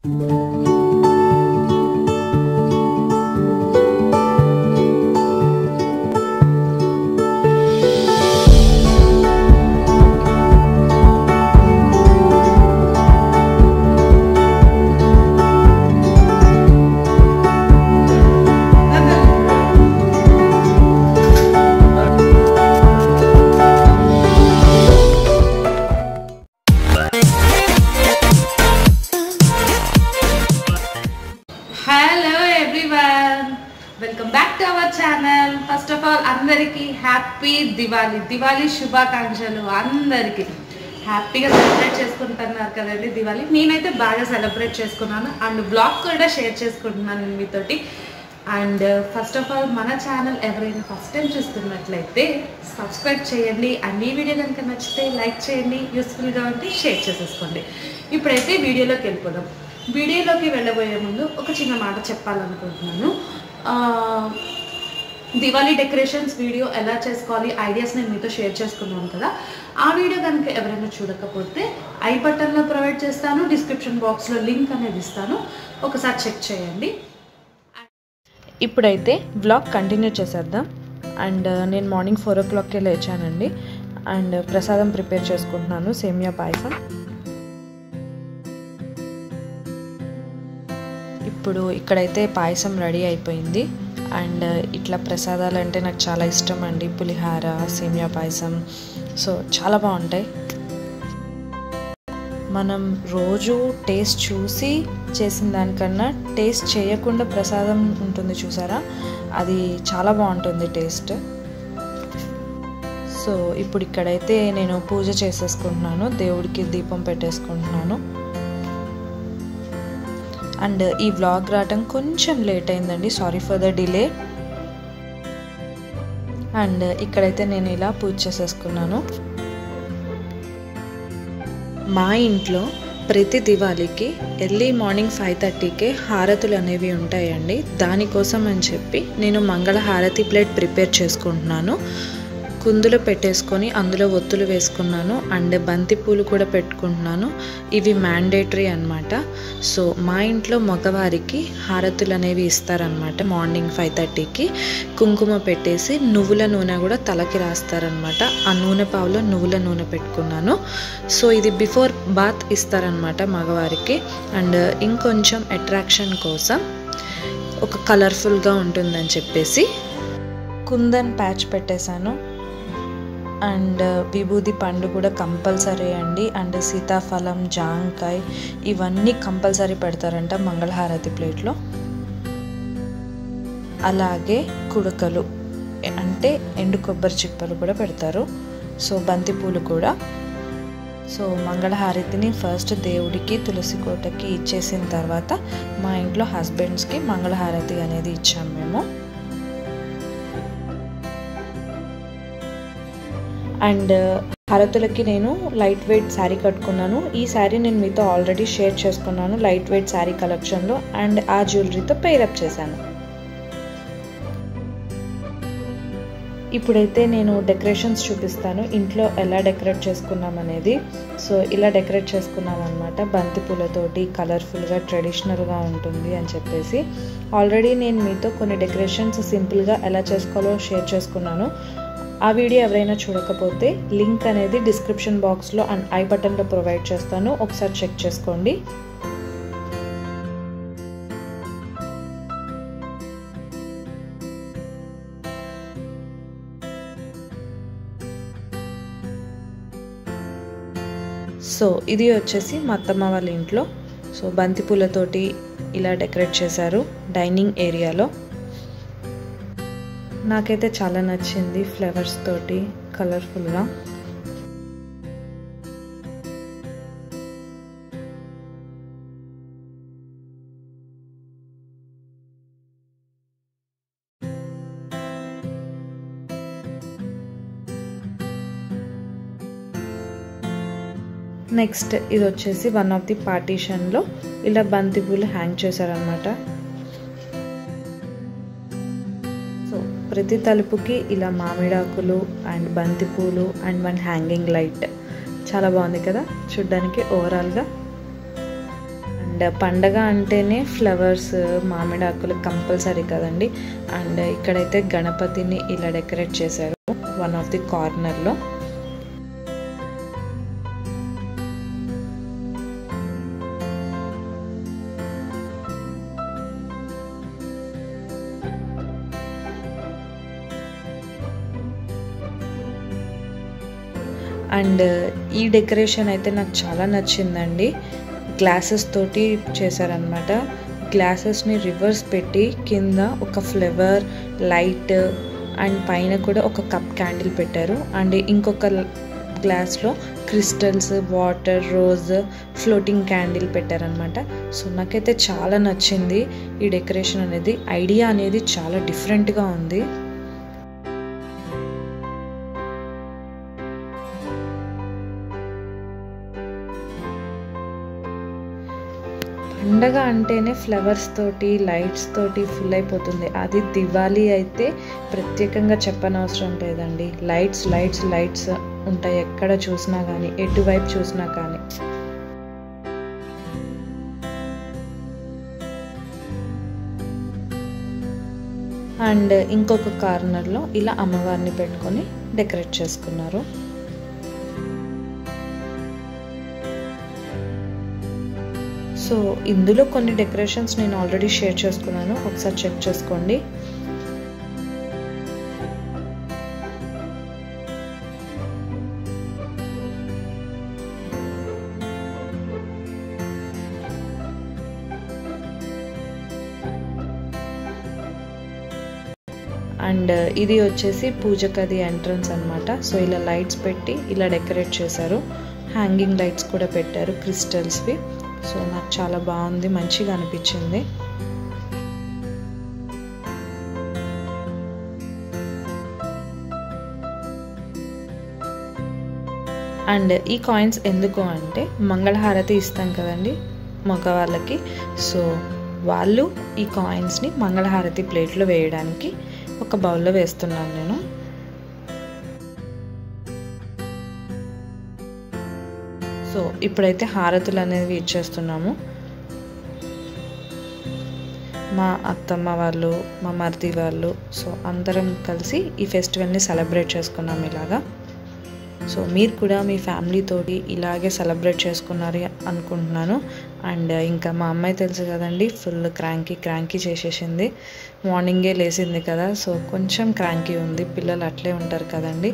hello everyone welcome back to our channel first of all అందరికీ happy Diwali Diwali శుభాకాంక్షలు అందరికీ హ్యాపీగా సెలబ్రేట్ చేసుకుంటున్నారు కదండి దివాళీ నేనైతే బాగా సెలబ్రేట్ చేసుకున్నాను అండ్ బ్లాగ్ కూడా షేర్ చేసుకుంటున్నాను మీతోటి అండ్ ఫస్ట్ ఆఫ్ ఆల్ మన ఛానల్ ఎవరైనా ఫస్ట్ టైం చూస్తున్నట్లయితే సబ్స్క్రైబ్ చేయండి అండ్ ఈ వీడియో కనుక నచ్చితే లైక్ చేయండి యూస్ఫుల్గా ఉంటే షేర్ చేసేసుకోండి ఇప్పుడైతే వీడియోలోకి వెళ్ళిపోదాం వీడియోలోకి వెళ్ళబోయే ముందు ఒక చిన్న మాట చెప్పాలనుకుంటున్నాను ఆ, దివాళీ డెకరేషన్స్ వీడియో ఎలా చేసుకోవాలి ఐడియాస్ నేను మీతో షేర్ చేసుకున్నాను కదా ఆ వీడియో కనుక ఎవరైనా చూడకపోతే ఐ బటన్లో ప్రొవైడ్ చేస్తాను డిస్క్రిప్షన్ బాక్స్లో లింక్ అనేది ఇస్తాను ఒకసారి చెక్ చేయండి ఇప్పుడైతే బ్లాగ్ కంటిన్యూ చేసేద్దాం అండ్ నేను మార్నింగ్ ఫోర్ ఓ క్లాక్కే లేచానండి అండ్ ప్రసాదం ప్రిపేర్ చేసుకుంటున్నాను సేమియా పాయసం ఇప్పుడు ఇక్కడైతే పాయసం రెడీ అయిపోయింది అండ్ ఇట్లా ప్రసాదాలు అంటే నాకు చాలా ఇష్టం అండి పులిహార సేమియా పాయసం సో చాలా బాగుంటాయి మనం రోజు టేస్ట్ చూసి చేసిన దానికన్నా టేస్ట్ చేయకుండా ప్రసాదం ఉంటుంది చూసారా అది చాలా బాగుంటుంది టేస్ట్ సో ఇప్పుడు ఇక్కడైతే నేను పూజ చేసేసుకుంటున్నాను దేవుడికి దీపం పెట్టేసుకుంటున్నాను అండ్ ఈ వ్లాగ్ రావటం కొంచెం లేట్ అయిందండి sorry for the delay and ఇక్కడైతే నేను ఇలా పూజ చేసేసుకున్నాను మా ఇంట్లో ప్రతి దివాళీకి ఎర్లీ మార్నింగ్ ఫైవ్ థర్టీకే హారతులు అనేవి ఉంటాయండి దానికోసం అని చెప్పి నేను మంగళ హారతి ప్లేట్ ప్రిపేర్ చేసుకుంటున్నాను కుందులు పెట్టేసుకొని అందులో ఒత్తులు వేసుకున్నాను అండ్ బంతి పూలు కూడా పెట్టుకుంటున్నాను ఇవి మ్యాండేటరీ అనమాట సో మా ఇంట్లో మగవారికి హారతులు అనేవి ఇస్తారనమాట మార్నింగ్ ఫైవ్ థర్టీకి కుంకుమ పెట్టేసి నువ్వుల నూనె కూడా తలకి రాస్తారనమాట ఆ నూనె పావులో నువ్వుల నూనె పెట్టుకున్నాను సో ఇది బిఫోర్ బాత్ ఇస్తారనమాట మగవారికి అండ్ ఇంకొంచెం అట్రాక్షన్ కోసం ఒక కలర్ఫుల్గా ఉంటుందని చెప్పేసి కుందన్ ప్యాచ్ పెట్టేశాను అండ్ విభూది పండు కూడా కంపల్సరీ అండి అండ్ సీతాఫలం జాంకాయ్ ఇవన్నీ కంపల్సరీ పెడతారంట మంగళహారతి ప్లేట్లో అలాగే కుడకలు అంటే ఎండు కొబ్బరి చిప్పలు కూడా పెడతారు సో బంతి పూలు కూడా సో మంగళహారతిని ఫస్ట్ దేవుడికి తులసి కోటకి ఇచ్చేసిన తర్వాత మా ఇంట్లో హస్బెండ్స్కి మంగళహారతి అనేది ఇచ్చాం మేము అండ్ హారతులకి నేను లైట్ వెయిట్ శారీ కట్టుకున్నాను ఈ శారీ నేను మీతో ఆల్రెడీ షేర్ చేసుకున్నాను లైట్ వెయిట్ శారీ కలెక్షన్లో అండ్ ఆ జ్యువెలరీతో పేరప్ చేశాను ఇప్పుడైతే నేను డెకరేషన్స్ చూపిస్తాను ఇంట్లో ఎలా డెకరేట్ చేసుకున్నాం అనేది సో ఇలా డెకరేట్ చేసుకున్నాం అనమాట బంతి పూలతోటి కలర్ఫుల్గా ట్రెడిషనల్గా ఉంటుంది అని చెప్పేసి ఆల్రెడీ నేను మీతో కొన్ని డెకరేషన్స్ సింపుల్గా ఎలా చేసుకోవాలో షేర్ చేసుకున్నాను ఆ వీడియో ఎవరైనా చూడకపోతే లింక్ అనేది డిస్క్రిప్షన్ బాక్స్లో అండ్ ఐ బటన్లో ప్రొవైడ్ చేస్తాను ఒకసారి చెక్ చేసుకోండి సో ఇది వచ్చేసి మా అత్తమ్మ వాళ్ళ ఇంట్లో సో బంతిపూలతోటి ఇలా డెకరేట్ చేశారు డైనింగ్ ఏరియాలో నాకైతే చాలా నచ్చింది ఫ్లవర్స్ తోటి కలర్ఫుల్గా నెక్స్ట్ ఇది వచ్చేసి వన్ ఆఫ్ ది పార్టీషన్లో ఇలా బంతిపూలు హ్యాంగ్ చేశారనమాట సో ప్రతి తలుపుకి ఇలా మామిడాకులు అండ్ బంతిపూలు అండ్ వన్ హ్యాంగింగ్ లైట్ చాలా బాగుంది కదా చూడ్డానికి ఓవరాల్గా అండ్ అండ్ పండగ అంటేనే ఫ్లవర్స్ మామిడి ఆకులు కంపల్సరీ కదండి అండ్ ఇక్కడైతే గణపతిని ఇలా డెకరేట్ చేశారు వన్ ఆఫ్ ది కార్నర్లో అండ్ ఈ డెకరేషన్ అయితే నాకు చాలా నచ్చిందండి గ్లాసెస్ తోటి చేశారనమాట గ్లాసెస్ని రివర్స్ పెట్టి కింద ఒక ఫ్లేవర్ లైట్ అండ్ పైన కూడా ఒక కప్ క్యాండిల్ పెట్టారు అండ్ ఇంకొక గ్లాస్లో crystals water rose floating candle పెట్టారనమాట సో నాకైతే చాలా నచ్చింది ఈ డెకరేషన్ అనేది ఐడియా అనేది చాలా డిఫరెంట్గా ఉంది పండగ అంటేనే ఫ్లవర్స్ తోటి లైట్స్ తోటి ఫుల్ అయిపోతుంది అది దివాళీ అయితే ప్రత్యేకంగా చెప్పనవసరం లేదండి లైట్స్ లైట్స్ లైట్స్ ఉంటాయి ఎక్కడ చూసినా కానీ ఎటువైపు చూసినా కానీ అండ్ ఇంకొక కార్నర్లో ఇలా అమ్మవారిని పెట్టుకొని డెకరేట్ చేసుకున్నారు సో ఇందులో కొన్ని డెకరేషన్స్ నేను ఆల్రెడీ షేర్ చేసుకున్నాను ఒకసారి చెక్ చేసుకోండి అండ్ ఇది వచ్చేసి పూజకది ఎంట్రన్స్ అనమాట సో ఇలా లైట్స్ పెట్టి ఇలా డెకరేట్ చేశారు హ్యాంగింగ్ లైట్స్ కూడా పెట్టారు క్రిస్టల్స్వి సో నాకు చాలా బాగుంది మంచిగా అనిపించింది అండ్ ఈ కాయిన్స్ ఎందుకు అంటే మంగళహారతి ఇస్తాం కదండి మగవాళ్ళకి సో వాళ్ళు ఈ కాయిన్స్ని మంగళహారతి ప్లేట్లో వేయడానికి ఒక బౌల్లో వేస్తున్నాను నేను సో ఇప్పుడైతే హారతులు అనేవి ఇచ్చేస్తున్నాము మా అత్తమ్మ వాళ్ళు మా మరిది వాళ్ళు సో అందరం కలిసి ఈ ఫెస్టివల్ని సెలబ్రేట్ చేసుకున్నాం ఇలాగా సో మీరు కూడా మీ ఫ్యామిలీతోటి ఇలాగే సెలబ్రేట్ చేసుకున్నారు అనుకుంటున్నాను అండ్ ఇంకా మా అమ్మాయి తెలుసు కదండి ఫుల్ క్రాంకీ క్రాంకీ చేసేసింది మార్నింగే లేచింది కదా సో కొంచెం క్రాంకీ ఉంది పిల్లలు అట్లే ఉంటారు కదండి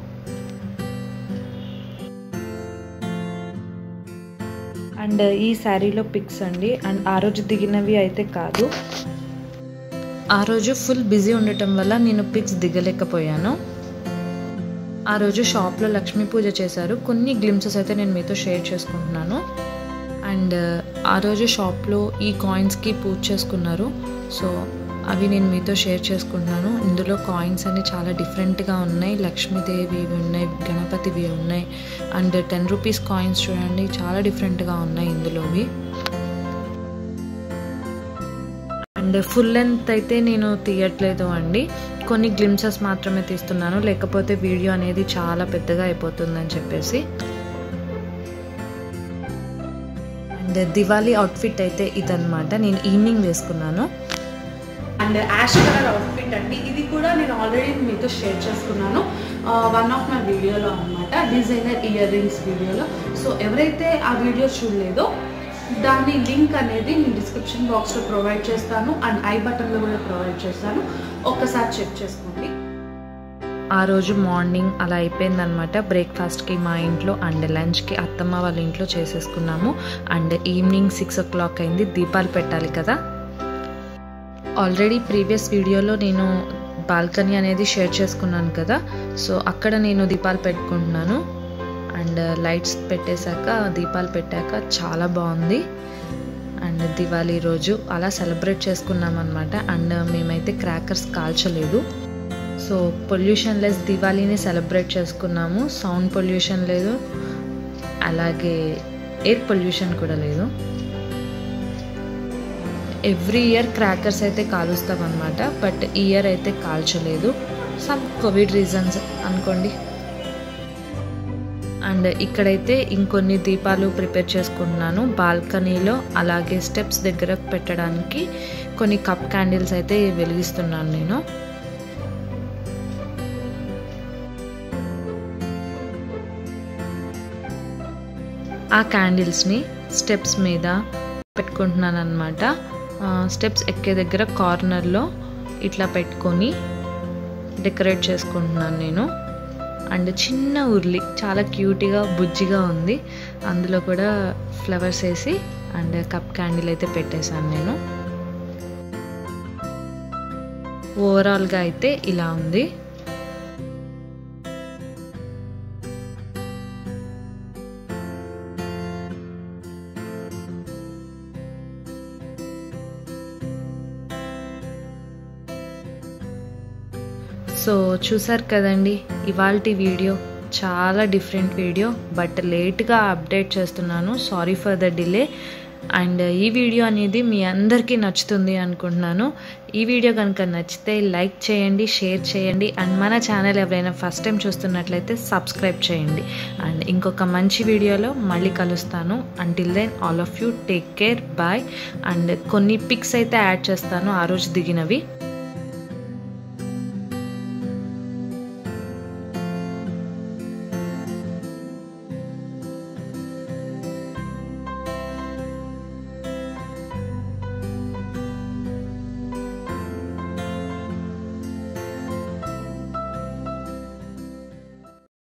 అండ్ ఈ శారీలో పిక్స్ అండి అండ్ ఆ రోజు దిగినవి అయితే కాదు ఆ రోజు ఫుల్ బిజీ ఉండటం వల్ల నేను పిక్స్ దిగలేకపోయాను ఆ రోజు షాప్లో లక్ష్మీ పూజ చేశారు కొన్ని గ్లిమ్సెస్ అయితే నేను మీతో షేర్ చేసుకుంటున్నాను అండ్ ఆ రోజు షాప్లో ఈ కాయిన్స్కి పూజ చేసుకున్నారు సో అవి నేను మీతో షేర్ చేసుకుంటున్నాను ఇందులో కాయిన్స్ అన్ని చాలా డిఫరెంట్గా ఉన్నాయి లక్ష్మీదేవి ఉన్నాయి గణపతివి ఉన్నాయి అండ్ టెన్ రూపీస్ కాయిన్స్ చూడండి చాలా డిఫరెంట్గా ఉన్నాయి ఇందులోవి అండ్ ఫుల్ లెంత్ అయితే నేను తీయట్లేదు అండి కొన్ని గ్లిమ్సెస్ మాత్రమే తీస్తున్నాను లేకపోతే వీడియో అనేది చాలా పెద్దగా అయిపోతుందని చెప్పేసి అండ్ దివాళీ అవుట్ఫిట్ అయితే ఇదనమాట నేను ఈవినింగ్ వేసుకున్నాను అండ్ యాష్ కలర్ అవుట్ఫిట్ అండి ఇది కూడా నేను ఆల్రెడీ మీతో షేర్ చేసుకున్నాను వన్ ఆఫ్ మై వీడియోలో అనమాట డిజైనర్ ఇయర్ రింగ్స్ వీడియోలో సో ఎవరైతే ఆ వీడియో చూడలేదో దాని లింక్ అనేది నేను డిస్క్రిప్షన్ బాక్స్లో ప్రొవైడ్ చేస్తాను అండ్ ఐ బటన్లో కూడా ప్రొవైడ్ చేస్తాను ఒక్కసారి చెక్ చేసుకోండి ఆ రోజు మార్నింగ్ అలా అయిపోయిందనమాట బ్రేక్ఫాస్ట్కి మా ఇంట్లో అండ్ లంచ్కి అత్తమ్మ వాళ్ళ ఇంట్లో చేసేసుకున్నాము and evening six o'clock అయింది దీపాలు పెట్టాలి కదా ఆల్రెడీ ప్రీవియస్ వీడియోలో నేను బాల్కనీ అనేది షేర్ చేసుకున్నాను కదా సో అక్కడ నేను దీపాలు పెట్టుకుంటున్నాను అండ్ లైట్స్ పెట్టేశాక దీపాలు పెట్టాక చాలా బాగుంది అండ్ దివాళీ రోజు అలా సెలబ్రేట్ చేసుకున్నాం అనమాట అండ్ మేమైతే క్రాకర్స్ కాల్చలేదు సో పొల్యూషన్ లెస్ దివాళీని సెలబ్రేట్ చేసుకున్నాము సౌండ్ పొల్యూషన్ లేదు అలాగే ఎయిర్ పొల్యూషన్ కూడా లేదు ఎవ్రీ ఇయర్ క్రాకర్స్ అయితే కాలుస్తాం అనమాట బట్ ఈ ఇయర్ అయితే కాల్చలేదు సమ్ కోవిడ్ రీజన్స్ అనుకోండి అండ్ ఇక్కడైతే ఇంకొన్ని దీపాలు ప్రిపేర్ చేసుకుంటున్నాను బాల్కనీలో అలాగే స్టెప్స్ దగ్గర పెట్టడానికి కొన్ని కప్ క్యాండిల్స్ అయితే వెలిగిస్తున్నాను నేను ఆ క్యాండిల్స్ని స్టెప్స్ మీద పెట్టుకుంటున్నాను అనమాట స్టెప్స్ ఎక్కే దగ్గర కార్నర్లో ఇట్లా పెట్టుకొని డెకరేట్ చేసుకుంటున్నాను నేను అండ్ చిన్న ఉర్లి చాలా క్యూట్గా బుజ్జిగా ఉంది అందులో కూడా ఫ్లవర్స్ వేసి అండ్ కప్ క్యాండిల్ అయితే పెట్టేశాను నేను ఓవరాల్గా అయితే ఇలా ఉంది సో చూసారు కదండి ఇవాళ వీడియో చాలా డిఫరెంట్ వీడియో బట్ లేట్గా అప్డేట్ చేస్తున్నాను sorry for the delay and ఈ వీడియో అనేది మీ అందరికీ నచ్చుతుంది అనుకుంటున్నాను ఈ వీడియో కనుక నచ్చితే లైక్ చేయండి షేర్ చేయండి అండ్ మన ఛానల్ ఎవరైనా ఫస్ట్ టైం చూస్తున్నట్లయితే సబ్స్క్రైబ్ చేయండి అండ్ ఇంకొక మంచి వీడియోలో మళ్ళీ కలుస్తాను until then all of you take care bye and కొన్ని పిక్స్ అయితే యాడ్ చేస్తాను ఆ రోజు దిగినవి